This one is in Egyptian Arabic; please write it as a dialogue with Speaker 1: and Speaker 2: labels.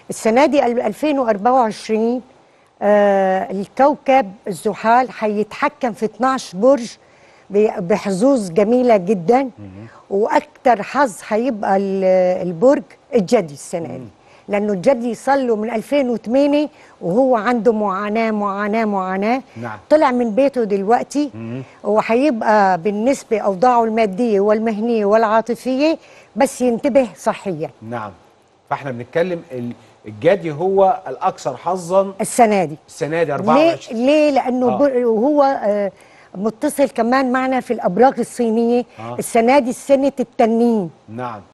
Speaker 1: السنه دي ال- 2024 آه الكوكب الزحال هيتحكم في 12 برج ب- بحظوظ جميله جدا واكتر حظ هيبقى ال- البرج الجدي السنه دي لانه الجدي صار له من 2008 وهو عنده معاناه معاناه معاناه
Speaker 2: نعم.
Speaker 1: طلع من بيته دلوقتي وهيبقى بالنسبه اوضاعه الماديه والمهنيه والعاطفيه بس ينتبه صحيا
Speaker 2: نعم فاحنا بنتكلم ال- الجدي هو الاكثر حظا
Speaker 1: السنه دي
Speaker 2: السنه دي
Speaker 1: ليه
Speaker 2: 24
Speaker 1: ليه لانه
Speaker 2: آه.
Speaker 1: آه. وهو آه متصل كمان معنا في الابراج الصينيه
Speaker 2: آه.
Speaker 1: السنه دي سنه التنين
Speaker 2: نعم